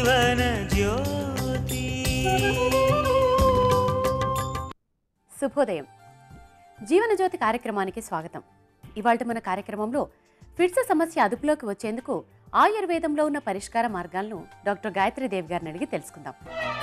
జీవన జ్యోతి శుభోదయం జీవనజ్యోతి కార్యక్రమానికి స్వాగతం ఇవాళ మన కార్యక్రమంలో ఫిట్స్ సమస్య అదుపులోకి వచ్చేందుకు ఆయుర్వేదంలో ఉన్న పరిష్కార మార్గాలను డాక్టర్ గాయత్రి దేవి గారిని అడిగి తెలుసుకుందాం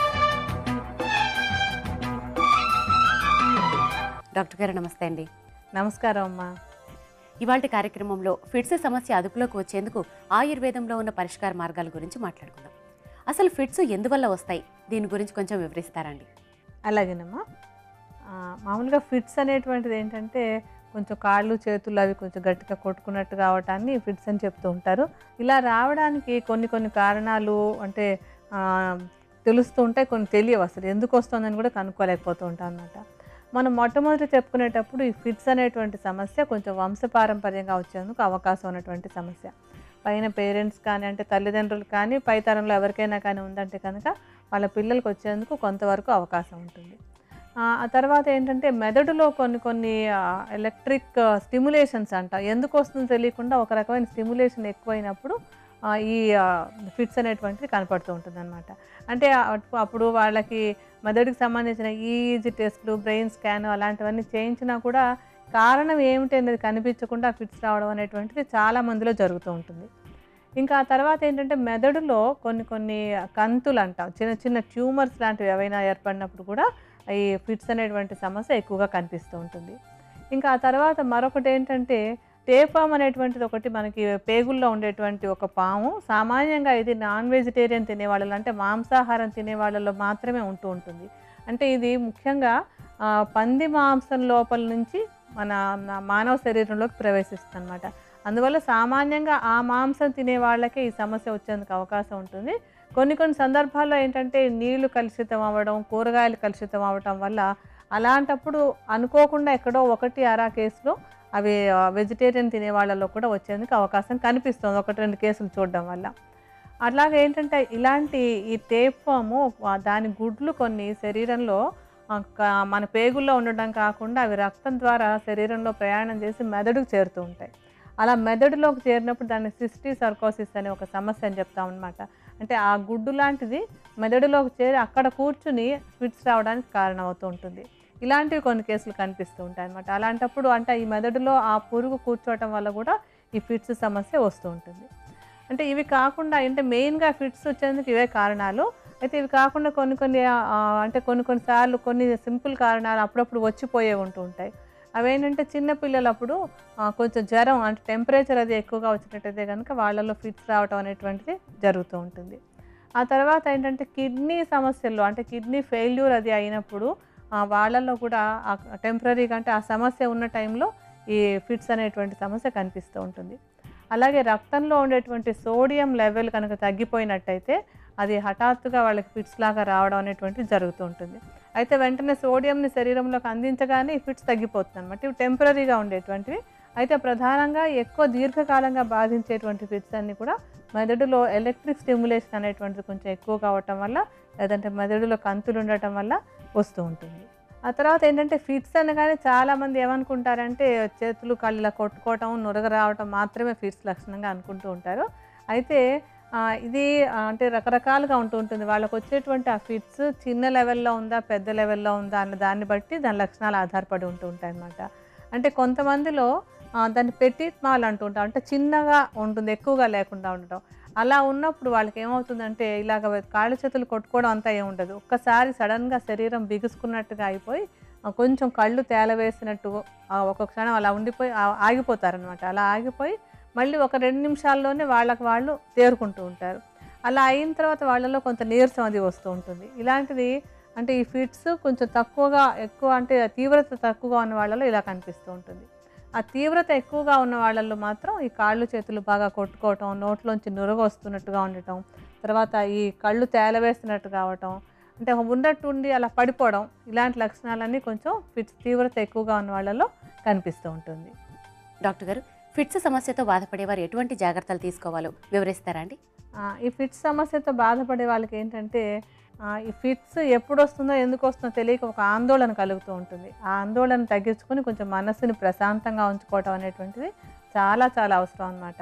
డాక్టర్ గారు నమస్తే అండి నమస్కారం అమ్మా ఇవాళ కార్యక్రమంలో ఫిట్స్ సమస్య అదుపులోకి వచ్చేందుకు ఆయుర్వేదంలో ఉన్న పరిష్కార మార్గాల గురించి మాట్లాడుకుందాం అసలు ఫిట్స్ ఎందువల్ల వస్తాయి దీని గురించి కొంచెం వివరిస్తారండి అలాగేనమ్మా ఆ, మామూలుగా ఫిట్స్ అనేటువంటిది ఏంటంటే కొంచెం కాళ్ళు చేతులు అవి కొంచెం గట్టిగా కొట్టుకున్నట్టు కావటాన్ని ఫిట్స్ అని చెప్తూ ఉంటారు ఇలా రావడానికి కొన్ని కొన్ని కారణాలు అంటే ఆ, తెలుస్తూ ఉంటాయి కొన్ని తెలియవు అసలు ఎందుకు వస్తుందని కూడా కనుక్కోలేకపోతూ ఉంటాం అనమాట మనం మొట్టమొదటి చెప్పుకునేటప్పుడు ఈ ఫిట్స్ అనేటువంటి సమస్య కొంచెం వంశపారంపర్యంగా వచ్చేందుకు అవకాశం ఉన్నటువంటి సమస్య పైన పేరెంట్స్ కానీ అంటే తల్లిదండ్రులు కానీ పై తరంలో ఎవరికైనా కానీ ఉందంటే కనుక వాళ్ళ పిల్లలకు వచ్చేందుకు కొంతవరకు అవకాశం ఉంటుంది ఆ ఆ తర్వాత ఏంటంటే మెదడులో కొన్ని కొన్ని ఎలక్ట్రిక్ స్టిమ్యులేషన్స్ అంట ఎందుకు వస్తుందో తెలియకుండా ఒక రకమైన స్టిమ్యులేషన్ ఎక్కువైనప్పుడు ఆ, ఈ ఫిట్స్ అనేటువంటిది కనపడుతూ ఉంటుంది అనమాట అంటే అటు- అప్పుడు వాళ్ళకి మెదడుకి సంబంధించిన ఈజీ టెస్ట్లు బ్రెయిన్ స్కాన్ అలాంటివన్నీ చేయించినా కూడా కారణం ఏమిటి అనేది కనిపించకుండా ఫిట్స్ రావడం అనేటువంటిది చాలా మందిలో జరుగుతూ ఉంటుంది ఇంకా ఆ తర్వాత ఏంటంటే మెదడులో కొన్ని కొన్ని కంతులు అంటాం చిన్న చిన్న ట్యూమర్స్ లాంటివి ఏవైనా ఏర్పడినప్పుడు కూడా ఈ ఫిట్స్ అనేటువంటి సమస్య ఎక్కువగా కనిపిస్తూ ఉంటుంది ఇంకా ఆ తర్వాత మరొకటి ఏంటంటే టేపామ్ అనేటువంటిది ఒకటి మనకి పేగుల్లో ఉండేటువంటి ఒక పాము సామాన్యంగా ఇది నాన్ వెజిటేరియన్ తినేవాళ్ళలో అంటే మాంసాహారం తినేవాళ్ళలో మాత్రమే ఉంటూ ఉంటుంది అంటే ఇది ముఖ్యంగా ఆ, పంది మాంసం లోపల నుంచి మన నా- మానవ శరీరంలోకి ప్రవేశిస్తుంది అనమాట అందువల్ల సామాన్యంగా ఆ మాంసం తినే వాళ్ళకే ఈ సమస్య వచ్చేందుకు అవకాశం ఉంటుంది కొన్ని కొన్ని సందర్భాల్లో ఏంటంటే నీళ్లు కలుషితం అవ్వడం కూరగాయలు కలుషితం అవ్వడం వల్ల అలాంటప్పుడు అనుకోకుండా ఎక్కడో ఒకటి అరా కేసులో అవి వెజిటేరియన్ తినే వాళ్ళలో కూడా వచ్చేందుకు అవకాశం కనిపిస్తుంది ఒకటి రెండు కేసులు చూడడం వల్ల అట్లాగే ఏంటంటే ఇలాంటి ఈ టేప్ ఫాము దాని గుడ్లు కొన్ని శరీరంలో ఆ, క- మన పేగుల్లో ఉండడం కాకుండా అవి రక్తం ద్వారా శరీరంలో ప్రయాణం చేసి మెదడుకు చేరుతూ ఉంటాయి అలా మెదడులోకి చేరినప్పుడు దాన్ని సిస్టీ సర్కోసిస్ అనే ఒక సమస్య అని చెప్తాం అనమాట అంటే ఆ గుడ్డు లాంటిది మెదడులోకి చేరి అక్కడ కూర్చుని ఫిట్స్ రావడానికి కారణమవుతూ ఉంటుంది ఇలాంటివి కొన్ని కేసులు కనిపిస్తూ ఉంటాయి అనమాట అలాంటప్పుడు అంటే ఈ మెదడులో ఆ పురుగు కూర్చోవటం వల్ల కూడా ఈ ఫిట్స్ సమస్య వస్తూ ఉంటుంది అంటే ఇవి కాకుండా అంటే మెయిన్గా ఫిట్స్ వచ్చేందుకు ఇవే కారణాలు అయితే ఇవి కాకుండా కొన్ని కొన్ని ఆ, అంటే కొన్ని కొన్నిసార్లు కొన్ని సింపుల్ కారణాలు అప్పుడప్పుడు వచ్చిపోయే ఉంటూ ఉంటాయి అవేంటంటే చిన్న పిల్లలప్పుడు ఆ, కొంచెం జ్వరం అంటే టెంపరేచర్ అది ఎక్కువగా వచ్చినట్టయితే కనుక వాళ్ళలో ఫిట్స్ రావటం అనేటువంటిది జరుగుతూ ఉంటుంది ఆ తర్వాత ఏంటంటే కిడ్నీ సమస్యల్లో అంటే కిడ్నీ ఫెయిల్యూర్ అది అయినప్పుడు ఆ, వాళ్ళల్లో కూడా టెంపరీగా అంటే ఆ సమస్య ఉన్న టైంలో ఈ ఫిట్స్ అనేటువంటి సమస్య కనిపిస్తూ ఉంటుంది అలాగే రక్తంలో ఉండేటువంటి సోడియం లెవెల్ కనుక తగ్గిపోయినట్టయితే అది హఠాత్తుగా వాళ్ళకి ఫిట్స్ లాగా రావడం అనేటువంటిది జరుగుతూ ఉంటుంది అయితే వెంటనే సోడియంని శరీరంలోకి అందించగానే ఈ ఫిట్స్ తగ్గిపోతుంది అనమాట ఇవి టెంపరీగా ఉండేటువంటివి అయితే ప్రధానంగా ఎక్కువ దీర్ఘకాలంగా బాధించేటువంటి ఫిట్స్ అన్ని కూడా మెదడులో ఎలక్ట్రిక్ స్టిమ్యులేషన్ అనేటువంటిది కొంచెం ఎక్కువ కావటం వల్ల లేదంటే మెదడులో కంతులు ఉండటం వల్ల వస్తూ ఉంటుంది ఆ తర్వాత ఏంటంటే ఫిట్స్ అనగానే చాలామంది ఏమనుకుంటారంటే చేతులు కళ్ళు ఇలా కొట్టుకోవటం నురగ రావటం మాత్రమే ఫిట్స్ లక్షణంగా అనుకుంటూ ఉంటారు అయితే ఆ, ఇది ఆ, అంటే రకరకాలుగా ఉంటూ ఉంటుంది వాళ్ళకు వచ్చేటువంటి ఆ ఫిట్స్ చిన్న లెవెల్లో ఉందా పెద్ద లెవెల్లో ఉందా అన్న దాన్ని బట్టి దాని లక్షణాలు ఆధారపడి ఉంటూ ఉంటాయి అన్నమాట అంటే కొంతమందిలో ఆ, దాన్ని పెట్టి మాల్ అంటుంటాం అంటే చిన్నగా ఉంటుంది ఎక్కువగా లేకుండా ఉండటం అలా ఉన్నప్పుడు వాళ్ళకి ఏమవుతుందంటే ఇలాగ కాళ్ళు చేతులు కొట్టుకోవడం అంతా ఏముండదు ఒక్కసారి సడన్గా శరీరం బిగుసుకున్నట్టుగా అయిపోయి ఆ, కొంచెం కళ్ళు తేలవేసినట్టు ఆ, ఒక క్షణం అలా ఉండిపోయి ఆ- ఆగిపోతారనమాట అలా ఆగిపోయి మళ్ళీ ఒక రెండు నిమిషాల్లోనే వాళ్ళకి వాళ్ళు తేరుకుంటూ ఉంటారు అలా అయిన తర్వాత వాళ్ళలో కొంత నీరసం అది వస్తూ ఉంటుంది ఇలాంటిది అంటే ఈ ఫిట్స్ కొంచెం తక్కువగా ఎక్కువ అంటే తీవ్రత తక్కువగా ఉన్న వాళ్ళలో ఇలా కనిపిస్తూ ఉంటుంది ఆ తీవ్రత ఎక్కువగా ఉన్న వాళ్ళల్లో మాత్రం ఈ కాళ్ళు చేతులు బాగా కొట్టుకోవటం నోట్లోంచి నురగ వస్తున్నట్టుగా ఉండటం తర్వాత ఈ కళ్ళు తేలవేస్తున్నట్టు కావటం అంటే ఉన్నట్టుండి అలా పడిపోవడం ఇలాంటి లక్షణాలన్నీ కొంచెం ఫిట్స్ తీవ్రత ఎక్కువగా ఉన్న వాళ్ళలో కనిపిస్తూ ఉంటుంది డాక్టర్ గారు ఫిట్స్ సమస్యతో బాధపడేవారు ఎటువంటి జాగ్రత్తలు తీసుకోవాలో వివరిస్తారా అండి ఆ, ఈ ఫిట్స్ సమస్యతో బాధపడే వాళ్ళకి ఏంటంటే ఆ, ఈ ఫిట్స్ ఎప్పుడు వస్తుందో ఎందుకు వస్తుందో తెలియక ఒక ఆందోళన కలుగుతూ ఉంటుంది ఆ ఆందోళన తగ్గించుకొని కొంచెం మనస్సుని ప్రశాంతంగా ఉంచుకోవటం అనేటువంటిది చాలా చాలా అవసరం అనమాట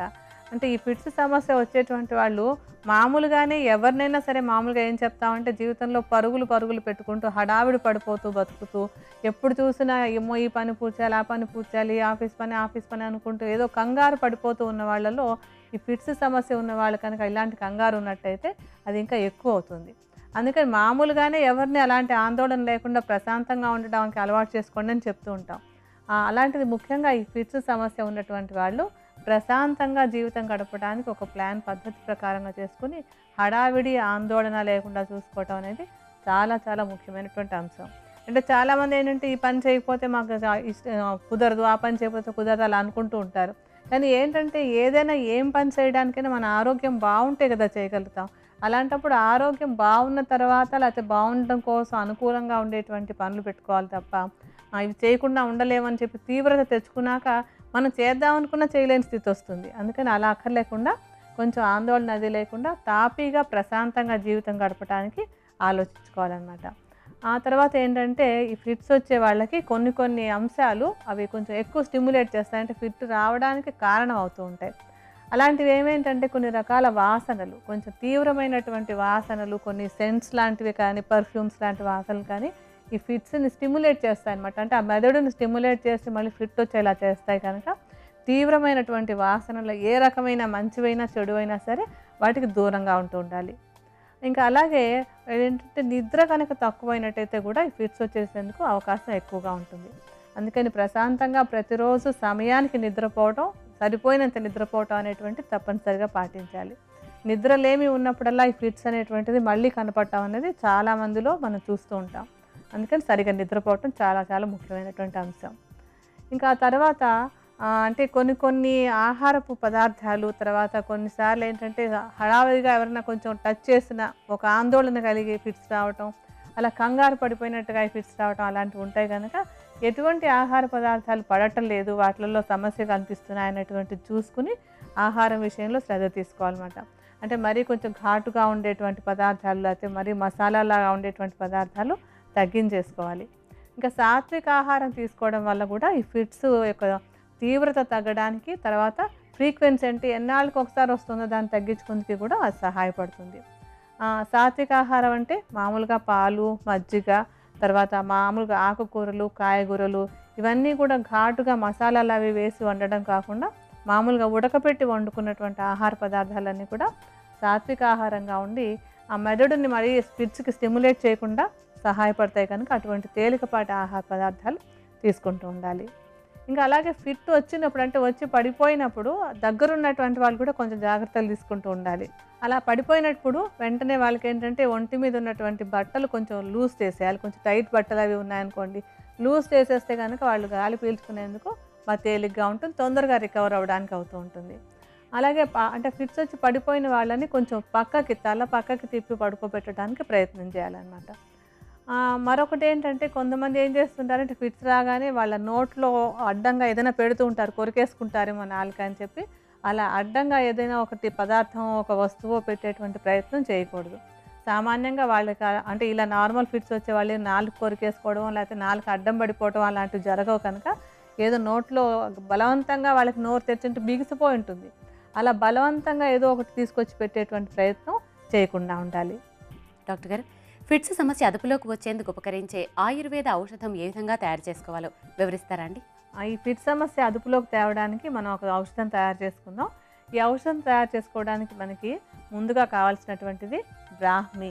అంటే ఈ ఫిట్స్ సమస్య వచ్చేటువంటి వాళ్ళు మామూలుగానే ఎవరినైనా సరే మామూలుగా ఏం చెప్తామంటే జీవితంలో పరుగులు పరుగులు పెట్టుకుంటూ హడావిడి పడిపోతూ బతుకుతూ ఎప్పుడు చూసినా ఏమో ఈ పని పూర్చాలి ఆ పని పూర్చాలి ఆఫీస్ పని ఆఫీస్ పని అనుకుంటూ ఏదో కంగారు పడిపోతూ ఉన్న వాళ్ళలో ఈ ఫిట్స్ సమస్య ఉన్న వాళ్ళు కనుక ఇలాంటి కంగారు ఉన్నట్టయితే అది ఇంకా ఎక్కువ అవుతుంది అందుకని మామూలుగానే ఎవరిని అలాంటి ఆందోళన లేకుండా ప్రశాంతంగా ఉండడానికి అలవాటు చేసుకోండి అని చెప్తూ ఉంటాం ఆ, అలాంటిది ముఖ్యంగా ఈ ఫిట్స్ సమస్య ఉన్నటువంటి వాళ్ళు ప్రశాంతంగా జీవితం గడపడానికి ఒక ప్లాన్ పద్ధతి ప్రకారంగా చేసుకుని హడావిడి ఆందోళన లేకుండా చూసుకోవటం అనేది చాలా చాలా ముఖ్యమైనటువంటి అంశం అంటే చాలామంది ఏంటంటే ఈ పని చేయకపోతే మాకు జా- ఇష్ట కుదరదు ఆ పని చేయకపోతే కుదరదు అలా అనుకుంటూ ఉంటారు కానీ ఏంటంటే ఏదైనా ఏం పని చేయడానికైనా మన ఆరోగ్యం బాగుంటే కదా చేయగలుగుతాం అలాంటప్పుడు ఆరోగ్యం బాగున్న తర్వాత లేకపోతే బాగుండడం కోసం అనుకూలంగా ఉండేటువంటి పనులు పెట్టుకోవాలి తప్ప ఆ, ఇవి చేయకుండా ఉండలేమని చెప్పి తీవ్రత తెచ్చుకున్నాక మనం చేద్దాం అనుకున్నా చేయలేని స్థితి వస్తుంది అందుకని అలా అక్కర్లేకుండా కొంచెం ఆందోళన అది లేకుండా తాపీగా ప్రశాంతంగా జీవితం గడపడానికి ఆలోచించుకోవాలన్నమాట ఆ తర్వాత ఏంటంటే ఈ ఫిట్స్ వచ్చే వాళ్ళకి కొన్ని కొన్ని అంశాలు అవి కొంచెం ఎక్కువ స్టిమ్యులేట్ చేస్తాయి అంటే ఫిట్ రావడానికి కారణం అవుతూ ఉంటాయి అలాంటివి ఏమేంటంటే కొన్ని రకాల వాసనలు కొంచెం తీవ్రమైనటువంటి వాసనలు కొన్ని సెంట్స్ లాంటివి కానీ పర్ఫ్యూమ్స్ లాంటి వాసనలు కానీ ఈ ఫిట్స్ని స్టిమ్యులేట్ చేస్తాయి అనమాట అంటే ఆ మెదడుని స్టిమ్యులేట్ చేసి మళ్ళీ ఫిట్ వచ్చేలా చేస్తాయి కనుక తీవ్రమైనటువంటి వాసనలు ఏ రకమైన మంచివైనా చెడువైనా సరే వాటికి దూరంగా ఉంటూ ఉండాలి ఇంకా అలాగే ఏంటంటే నిద్ర కనుక తక్కువైనట్టయితే కూడా ఈ ఫిట్స్ వచ్చేసేందుకు అవకాశం ఎక్కువగా ఉంటుంది అందుకని ప్రశాంతంగా ప్రతిరోజు సమయానికి నిద్రపోవటం సరిపోయినంత నిద్రపోవటం అనేటువంటి తప్పనిసరిగా పాటించాలి నిద్రలేమి ఉన్నప్పుడల్లా ఈ ఫిట్స్ అనేటువంటిది మళ్ళీ కనపడటం అనేది చాలా మందిలో మనం చూస్తూ ఉంటాం అందుకని సరిగా నిద్రపోవటం చాలా చాలా ముఖ్యమైనటువంటి అంశం ఇంకా ఆ తర్వాత ఆ, అంటే కొన్ని కొన్ని ఆహారపు పదార్థాలు తర్వాత కొన్నిసార్లు ఏంటంటే హడావిడిగా ఎవరైనా కొంచెం టచ్ చేసిన ఒక ఆందోళన కలిగి ఫిట్స్ రావటం అలా కంగారు పడిపోయినట్టుగా ఈ ఫిట్స్ రావటం అలాంటివి ఉంటాయి కనుక ఎటువంటి ఆహార పదార్థాలు పడటం లేదు వాటిల్లో సమస్య కనిపిస్తున్నాయి అనేటువంటిది చూసుకుని ఆహారం విషయంలో శ్రద్ధ తీసుకోవాలన్నమాట అంటే మరీ కొంచెం ఘాటుగా ఉండేటువంటి పదార్థాలు లేకపోతే మరీ మసాలాలాగా ఉండేటువంటి పదార్థాలు తగ్గించేసుకోవాలి ఇంకా సాత్విక ఆహారం తీసుకోవడం వల్ల కూడా ఈ ఫిట్స్ యొక్క తీవ్రత తగ్గడానికి తర్వాత ఫ్రీక్వెన్సీ అంటే ఎన్నాళ్ళకి ఒకసారి వస్తుందో దాన్ని తగ్గించుకుందుకు కూడా అది సహాయపడుతుంది ఆ, సాత్విక ఆహారం అంటే మామూలుగా పాలు మజ్జిగ తర్వాత మామూలుగా ఆకుకూరలు కాయగూరలు ఇవన్నీ కూడా ఘాటుగా మసాలాలు అవి వేసి వండడం కాకుండా మామూలుగా ఉడకపెట్టి వండుకున్నటువంటి ఆహార పదార్థాలన్నీ కూడా సాత్విక ఆహారంగా ఉండి ఆ మెదడుని మరీ స్పిడ్స్కి స్టిమ్యులేట్ చేయకుండా సహాయపడతాయి కనుక అటువంటి తేలికపాటి ఆహార పదార్థాలు తీసుకుంటూ ఉండాలి ఇంకా అలాగే ఫిట్ వచ్చినప్పుడు అంటే వచ్చి పడిపోయినప్పుడు దగ్గరున్నటువంటి వాళ్ళు కూడా కొంచెం జాగ్రత్తలు తీసుకుంటూ ఉండాలి అలా పడిపోయినప్పుడు వెంటనే వాళ్ళకి ఏంటంటే ఒంటి మీద ఉన్నటువంటి బట్టలు కొంచెం లూజ్ చేసేయాలి కొంచెం టైట్ బట్టలు అవి ఉన్నాయనుకోండి లూజ్ చేసేస్తే కనుక వాళ్ళు గాలి పీల్చుకునేందుకు బాగా తేలిగ్గా ఉంటుంది తొందరగా రికవర్ అవ్వడానికి అవుతూ ఉంటుంది అలాగే ప- అంటే ఫిట్స్ వచ్చి పడిపోయిన వాళ్ళని కొంచెం పక్కకి తల పక్కకి తిప్పి పడుకోబెట్టడానికి ప్రయత్నం చేయాలన్నమాట ఆ, మరొకటి ఏంటంటే కొంతమంది ఏం చేస్తుంటారంటే ఫిట్స్ రాగానే వాళ్ళ నోట్లో అడ్డంగా ఏదైనా పెడుతూ ఉంటారు కొరికేసుకుంటారేమో నాలుక అని చెప్పి అలా అడ్డంగా ఏదైనా ఒకటి పదార్థం ఒక వస్తువు పెట్టేటువంటి ప్రయత్నం చేయకూడదు సామాన్యంగా వాళ్ళకి ఆ- అంటే ఇలా నార్మల్ ఫిట్స్ వచ్చే వాళ్ళు నాలుగు కొరికేసుకోవడం లేకపోతే నాలుగు అడ్డం పడిపోవడం అలాంటివి జరగవు కనుక ఏదో నోట్లో బలవంతంగా వాళ్ళకి నోరు తెచ్చుంటే బిగిసిపోయి ఉంటుంది అలా బలవంతంగా ఏదో ఒకటి తీసుకొచ్చి పెట్టేటువంటి ప్రయత్నం చేయకుండా ఉండాలి డాక్టర్ గారు ఫిట్స్ సమస్య అదుపులోకి వచ్చేందుకు ఉపకరించే ఆయుర్వేద ఔషధం ఏ విధంగా తయారు చేసుకోవాలో వివరిస్తారా అండి ఆ, ఈ ఫిట్ సమస్య అదుపులోకి తేవడానికి మనం ఒక ఔషధం తయారు చేసుకుందాం ఈ ఔషధం తయారు చేసుకోవడానికి మనకి ముందుగా కావాల్సినటువంటిది బ్రాహ్మి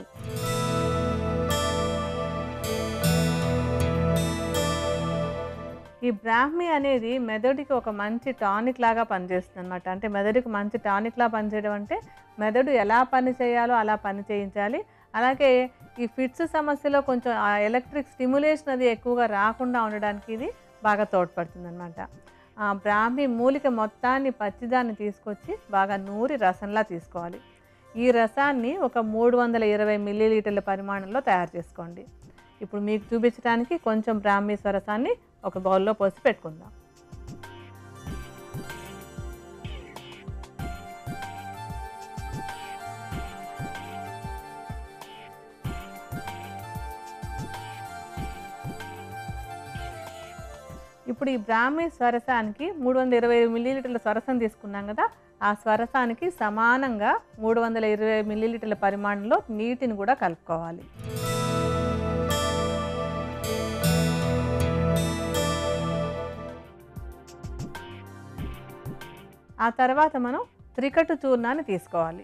ఈ బ్రాహ్మి అనేది మెదడుకి ఒక మంచి టానిక్ లాగా పనిచేస్తుంది అనమాట అంటే మెదడుకి మంచి టానిక్ లా పనిచేయడం అంటే మెదడు ఎలా పని చేయాలో అలా పని చేయించాలి అలాగే ఈ ఫిట్స్ సమస్యలో కొంచెం ఆ ఎలక్ట్రిక్ స్టిమ్యులేషన్ అది ఎక్కువగా రాకుండా ఉండడానికి ఇది బాగా తోడ్పడుతుంది అనమాట ఆ బ్రాహ్మి మూలిక మొత్తాన్ని పచ్చిదాన్ని తీసుకొచ్చి బాగా నూరి రసంలా తీసుకోవాలి ఈ రసాన్ని ఒక మూడు వందల ఇరవై మిల్లీలీటర్ల పరిమాణంలో తయారు చేసుకోండి ఇప్పుడు మీకు చూపించడానికి కొంచెం బ్రాహ్మీ స్వరసాన్ని ఒక బౌల్లో పోసి పెట్టుకుందాం ఇప్పుడు ఈ బ్రాహ్మీ స్వరసానికి మూడు వందల ఇరవై మిల్లీలీటర్ల స్వరసం తీసుకున్నాం కదా ఆ స్వరసానికి సమానంగా మూడు వందల ఇరవై మిల్లీలీటర్ల పరిమాణంలో నీటిని కూడా కలుపుకోవాలి ఆ తర్వాత మనం త్రికట్టు చూర్ణాన్ని తీసుకోవాలి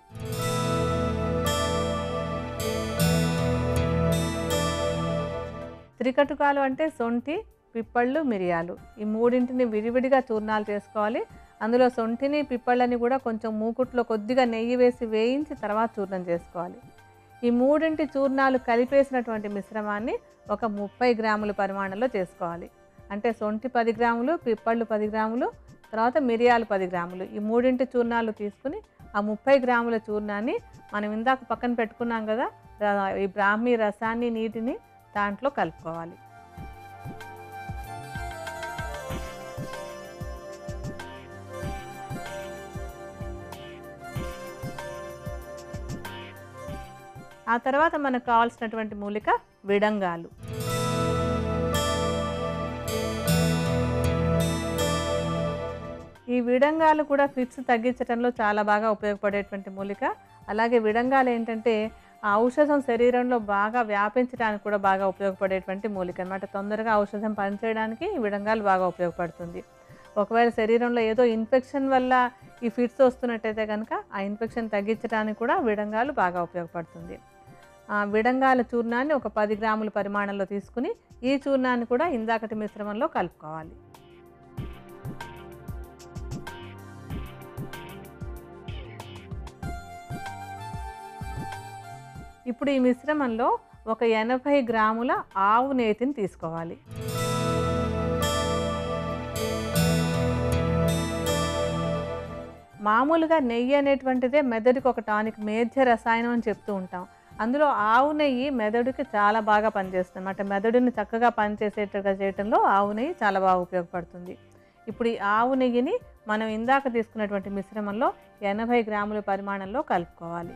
త్రికటుకాలు అంటే సొంఠి పిప్పళ్ళు మిరియాలు ఈ మూడింటిని విడివిడిగా చూర్ణాలు చేసుకోవాలి అందులో సొంఠిని పిప్పళ్ళని కూడా కొంచెం మూకుట్లో కొద్దిగా నెయ్యి వేసి వేయించి తర్వాత చూర్ణం చేసుకోవాలి ఈ మూడింటి చూర్ణాలు కలిపేసినటువంటి మిశ్రమాన్ని ఒక ముప్పై గ్రాముల పరిమాణంలో చేసుకోవాలి అంటే సొంఠి పది గ్రాములు పిప్పళ్ళు పది గ్రాములు తర్వాత మిరియాలు పది గ్రాములు ఈ మూడింటి చూర్ణాలు తీసుకుని ఆ ముప్పై గ్రాముల చూర్ణాన్ని మనం ఇందాక పక్కన పెట్టుకున్నాం కదా ర- ఈ బ్రాహ్మీ రసాన్ని నీటిని దాంట్లో కలుపుకోవాలి ఆ తర్వాత మనకు కావాల్సినటువంటి మూలిక విడంగాలు ఈ విడంగాలు కూడా ఫిట్స్ తగ్గించడంలో చాలా బాగా ఉపయోగపడేటువంటి మూలిక అలాగే విడంగాలు ఏంటంటే ఆ ఔషధం శరీరంలో బాగా వ్యాపించడానికి కూడా బాగా ఉపయోగపడేటువంటి మూలిక అనమాట తొందరగా ఔషధం పనిచేయడానికి ఈ విడంగాలు బాగా ఉపయోగపడుతుంది ఒకవేళ శరీరంలో ఏదో ఇన్ఫెక్షన్ వల్ల ఈ ఫిట్స్ వస్తున్నట్టయితే కనుక ఆ ఇన్ఫెక్షన్ తగ్గించడానికి కూడా విడంగాలు బాగా ఉపయోగపడుతుంది ఆ విడంగాల చూర్ణాన్ని ఒక పది గ్రాముల పరిమాణంలో తీసుకుని ఈ చూర్ణాన్ని కూడా ఇందాకటి మిశ్రమంలో కలుపుకోవాలి ఇప్పుడు ఈ మిశ్రమంలో ఒక ఎనభై గ్రాముల ఆవు నేతిని తీసుకోవాలి మామూలుగా నెయ్యి అనేటువంటిదే మెదడుకి ఒక టానిక్ మేధ్య రసాయనం అని చెప్తూ ఉంటాం అందులో ఆవు నెయ్యి మెదడుకి చాలా బాగా పనిచేస్తుంది అన్నమాట మెదడుని చక్కగా పనిచేసేట్టుగా చేయడంలో ఆవు నెయ్యి చాలా బాగా ఉపయోగపడుతుంది ఇప్పుడు ఈ ఆవు నెయ్యిని మనం ఇందాక తీసుకున్నటువంటి మిశ్రమంలో ఎనభై గ్రాముల పరిమాణంలో కలుపుకోవాలి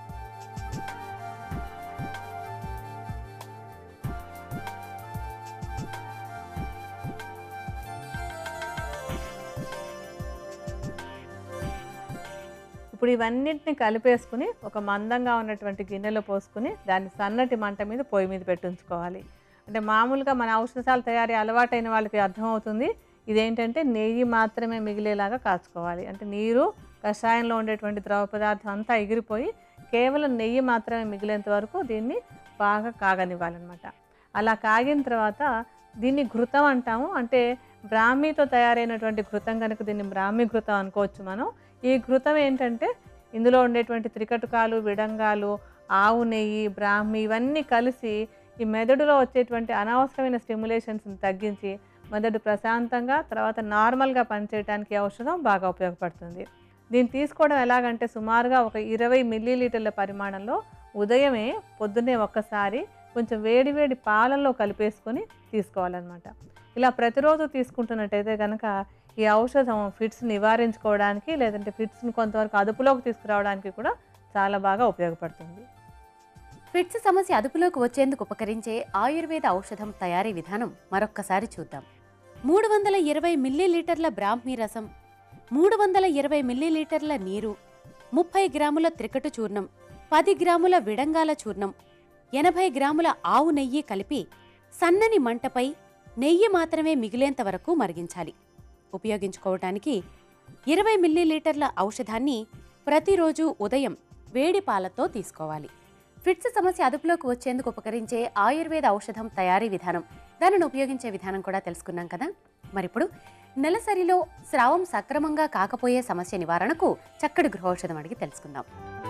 ఇప్పుడు ఇవన్నిటిని కలిపేసుకుని ఒక మందంగా ఉన్నటువంటి గిన్నెలో పోసుకుని దాన్ని సన్నటి మంట మీద పొయ్యి మీద పెట్టి ఉంచుకోవాలి అంటే మామూలుగా మన ఔషధాలు తయారీ అలవాటైన వాళ్ళకి అర్థమవుతుంది ఇదేంటంటే నెయ్యి మాత్రమే మిగిలేలాగా కాచుకోవాలి అంటే నీరు కషాయంలో ఉండేటువంటి ద్రవ పదార్థం అంతా ఎగిరిపోయి కేవలం నెయ్యి మాత్రమే మిగిలేంత వరకు దీన్ని బాగా కాగనివ్వాలన్నమాట అలా కాగిన తర్వాత దీన్ని ఘృతం అంటాము అంటే బ్రాహ్మీతో తయారైనటువంటి ఘృతం కనుక దీన్ని బ్రాహ్మీ ఘృతం అనుకోవచ్చు మనం ఈ ఘృతం ఏంటంటే ఇందులో ఉండేటువంటి త్రికటుకాలు విడంగాలు ఆవు నెయ్యి బ్రాహ్మి ఇవన్నీ కలిసి ఈ మెదడులో వచ్చేటువంటి అనవసరమైన స్టిమ్యులేషన్స్ని తగ్గించి మెదడు ప్రశాంతంగా తర్వాత నార్మల్గా పనిచేయడానికి ఈ ఔషధం బాగా ఉపయోగపడుతుంది దీన్ని తీసుకోవడం ఎలాగంటే సుమారుగా ఒక ఇరవై మిల్లీలీటర్ల పరిమాణంలో ఉదయమే పొద్దున్నే ఒక్కసారి కొంచెం వేడి వేడి పాలల్లో కలిపేసుకొని తీసుకోవాలన్నమాట ఇలా ప్రతిరోజు తీసుకుంటున్నట్టయితే కనుక ఈ ఔషధం ఫిట్స్ నివారించుకోవడానికి లేదంటే ఫిట్స్ని కొంతవరకు అదుపులోకి తీసుకురావడానికి కూడా చాలా బాగా ఉపయోగపడుతుంది ఫిట్స్ సమస్య అదుపులోకి వచ్చేందుకు ఉపకరించే ఆయుర్వేద ఔషధం తయారీ విధానం మరొక్కసారి చూద్దాం మూడు వందల ఇరవై మిల్లీలీటర్ల బ్రాహ్మీ రసం మూడు వందల ఇరవై మిల్లీలీటర్ల నీరు ముప్పై గ్రాముల త్రికటు చూర్ణం పది గ్రాముల విడంగాల చూర్ణం ఎనభై గ్రాముల ఆవు నెయ్యి కలిపి సన్నని మంటపై నెయ్యి మాత్రమే మిగిలేంత వరకు మరిగించాలి ఉపయోగించుకోవటానికి ఇరవై మిల్లీలీటర్ల ఔషధాన్ని ప్రతిరోజు ఉదయం వేడి పాలతో తీసుకోవాలి ఫిట్స్ సమస్య అదుపులోకి వచ్చేందుకు ఉపకరించే ఆయుర్వేద ఔషధం తయారీ విధానం దానిని ఉపయోగించే విధానం కూడా తెలుసుకున్నాం కదా మరిప్పుడు నెలసరిలో స్రావం సక్రమంగా కాకపోయే సమస్య నివారణకు చక్కటి గృహౌషధం అడిగి తెలుసుకుందాం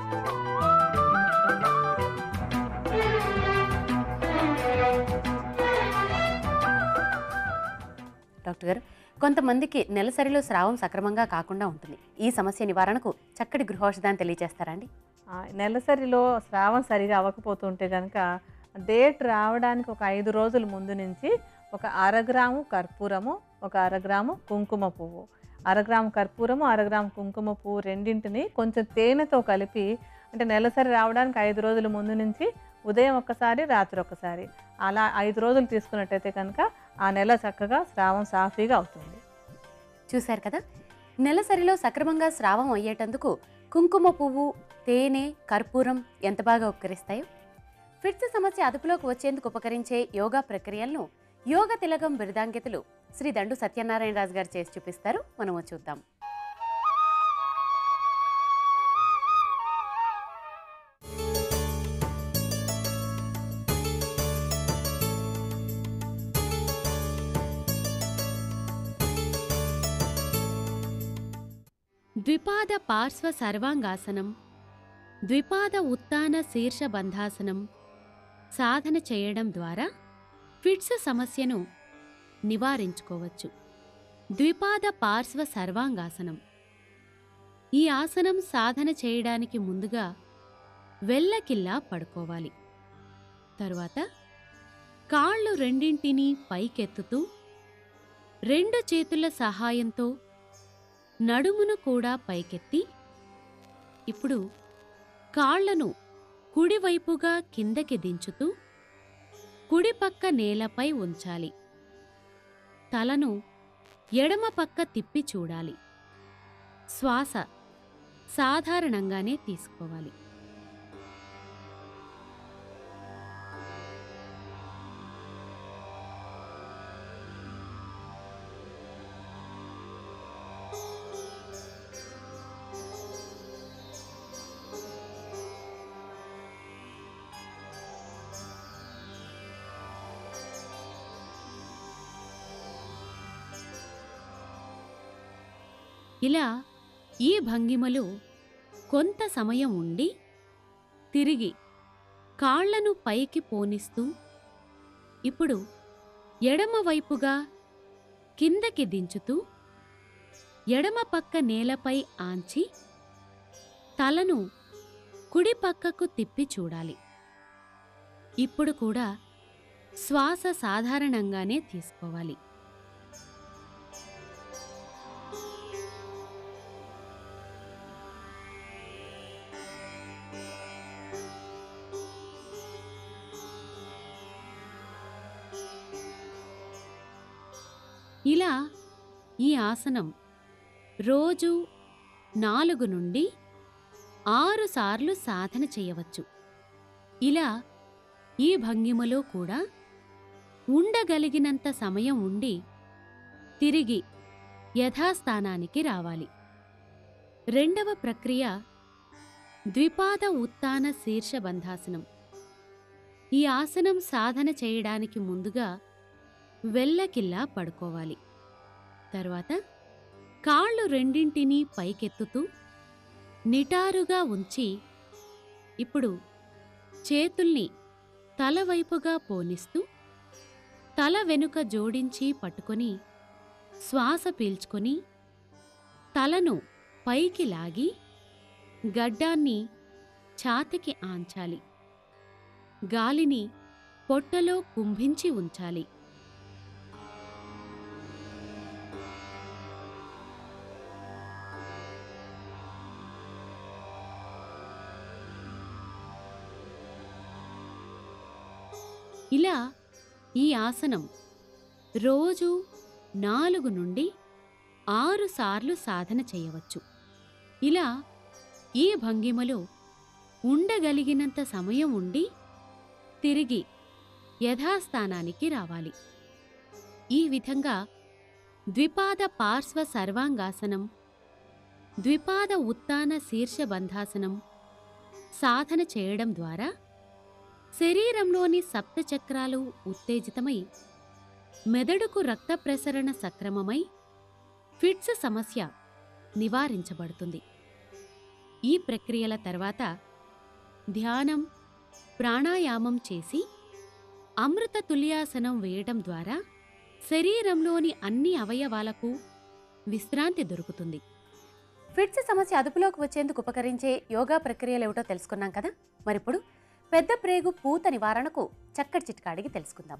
డాక్టర్ గారు కొంతమందికి నెలసరిలో స్రావం సక్రమంగా కాకుండా ఉంటుంది ఈ సమస్య నివారణకు చక్కటి గృహౌషధాన్ని తెలియజేస్తారా అండి ఆ, నెలసరిలో స్రావం సరిగా అవ్వకపోతుంటే కనుక డేట్ రావడానికి ఒక ఐదు రోజుల ముందు నుంచి ఒక అరగ్రాము కర్పూరము ఒక అరగ్రాము కుంకుమ పువ్వు అరగ్రాము కర్పూరము అరగ్రాము కుంకుమ పువ్వు రెండింటిని కొంచెం తేనెతో కలిపి అంటే నెలసరి రావడానికి ఐదు రోజుల ముందు నుంచి ఉదయం ఒక్కసారి రాత్రి ఒక్కసారి అలా ఐదు రోజులు తీసుకున్నట్టయితే కనుక ఆ నెల చక్కగా స్రావం సాఫీగా అవుతుంది చూశారు కదా నెలసరిలో సక్రమంగా స్రావం అయ్యేటందుకు కుంకుమ పువ్వు తేనె కర్పూరం ఎంత బాగా ఉపకరిస్తాయో ఫిట్స్ సమస్య అదుపులోకి వచ్చేందుకు ఉపకరించే యోగా ప్రక్రియలను యోగ తిలకం బిరుదాంకితులు శ్రీ దండు సత్యనారాయణ రాజు గారు చేసి చూపిస్తారు మనము చూద్దాం ద్విపాద పార్శ్వ సర్వాంగాసనం ద్విపాద ఉత్తాన శీర్ష బంధాసనం సాధన చేయడం ద్వారా ఫిట్స్ సమస్యను నివారించుకోవచ్చు ద్విపాద పార్శ్వ సర్వాంగాసనం ఈ ఆసనం సాధన చేయడానికి ముందుగా వెల్లకిల్లా పడుకోవాలి తరువాత కాళ్ళు రెండింటినీ పైకెత్తుతూ రెండు చేతుల సహాయంతో నడుమును కూడా పైకెత్తి ఇప్పుడు కాళ్లను కుడివైపుగా కిందకి దించుతూ కుడిపక్క నేలపై ఉంచాలి తలను ఎడమ పక్క తిప్పి చూడాలి శ్వాస సాధారణంగానే తీసుకోవాలి ఇలా ఈ భంగిమలో కొంత సమయం ఉండి తిరిగి కాళ్లను పైకి పోనిస్తూ ఇప్పుడు ఎడమవైపుగా కిందకి దించుతూ ఎడమ పక్క నేలపై ఆంచి తలను కుడి పక్కకు తిప్పి చూడాలి ఇప్పుడు కూడా శ్వాస సాధారణంగానే తీసుకోవాలి ఇలా ఈ ఆసనం రోజు నాలుగు నుండి ఆరు సార్లు సాధన చేయవచ్చు ఇలా ఈ భంగిమలో కూడా ఉండగలిగినంత సమయం ఉండి తిరిగి యథాస్థానానికి రావాలి రెండవ ప్రక్రియ ద్విపాద ఉత్తాన శీర్ష బంధాసనం ఈ ఆసనం సాధన చేయడానికి ముందుగా వెల్లకిల్లా పడుకోవాలి తర్వాత కాళ్ళు రెండింటినీ పైకెత్తుతూ నిటారుగా ఉంచి ఇప్పుడు చేతుల్ని తలవైపుగా పోనిస్తూ తల వెనుక జోడించి పట్టుకొని శ్వాస పీల్చుకొని తలను పైకి లాగి గడ్డాన్ని ఛాతికి ఆంచాలి గాలిని పొట్టలో కుంభించి ఉంచాలి ఇలా ఈ ఆసనం రోజు నాలుగు నుండి ఆరు సార్లు సాధన చేయవచ్చు ఇలా ఈ భంగిమలో ఉండగలిగినంత సమయం ఉండి తిరిగి యథాస్థానానికి రావాలి ఈ విధంగా ద్విపాద పార్శ్వ సర్వాంగాసనం ద్విపాద ఉత్తాన శీర్ష బంధాసనం సాధన చేయడం ద్వారా శరీరంలోని సప్తచక్రాలు ఉత్తేజితమై మెదడుకు రక్త ప్రసరణ సక్రమమై ఫిట్స్ సమస్య నివారించబడుతుంది ఈ ప్రక్రియల తర్వాత ధ్యానం ప్రాణాయామం చేసి అమృత తుల్యాసనం వేయడం ద్వారా శరీరంలోని అన్ని అవయవాలకు విశ్రాంతి దొరుకుతుంది ఫిట్స్ సమస్య అదుపులోకి వచ్చేందుకు ఉపకరించే యోగా ప్రక్రియలు ఏమిటో తెలుసుకున్నాం కదా మరిప్పుడు పెద్ద ప్రేగు పూత నివారణకు చక్కటి చిట్కా అడిగి తెలుసుకుందాం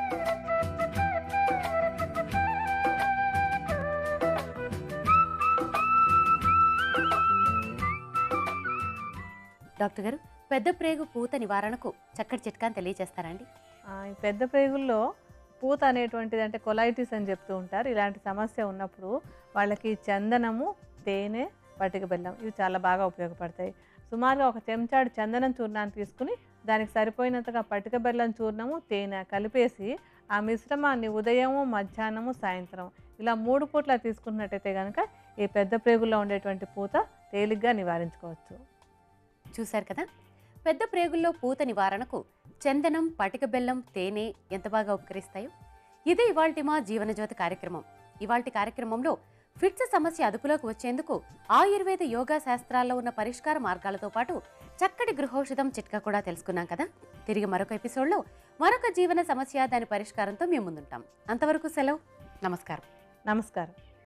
డాక్టర్ గారు పెద్ద ప్రేగు పూత నివారణకు చక్కటి చిట్కాని తెలియజేస్తారండి ఆ, ఈ పెద్ద ప్రేగుల్లో పూత అనేటువంటిది అంటే కొలైటిస్ అని చెప్తూ ఉంటారు ఇలాంటి సమస్య ఉన్నప్పుడు వాళ్ళకి చందనము తేనె పటిక బెల్లం ఇవి చాలా బాగా ఉపయోగపడతాయి సుమారుగా ఒక చెంచాడు చందనం చూర్ణాన్ని తీసుకుని దానికి సరిపోయినంతగా పటిక బెల్లం చూర్ణము తేనె కలిపేసి ఆ మిశ్రమాన్ని ఉదయము మధ్యాహ్నము సాయంత్రం ఇలా మూడు పూట్ల తీసుకున్నట్టయితే కనుక ఈ పెద్ద ప్రేగుల్లో ఉండేటువంటి పూత తేలిగ్గా నివారించుకోవచ్చు చూశారు కదా పెద్ద ప్రేగుల్లో పూత నివారణకు చందనం పటిక బెల్లం తేనె ఎంత బాగా ఉపకరిస్తాయో ఇది ఇవాల్టి మా జీవనజ్యోతి కార్యక్రమం ఇవాల్టి కార్యక్రమంలో ఫిట్స్ సమస్య అదుపులోకి వచ్చేందుకు ఆయుర్వేద యోగా శాస్త్రాల్లో ఉన్న పరిష్కార మార్గాలతో పాటు చక్కటి గృహౌషధం చిట్కా కూడా తెలుసుకున్నాం కదా తిరిగి మరొక ఎపిసోడ్లో మరొక జీవన సమస్య దాని పరిష్కారంతో మేము ముందుంటాం అంతవరకు సెలవు నమస్కారం నమస్కారం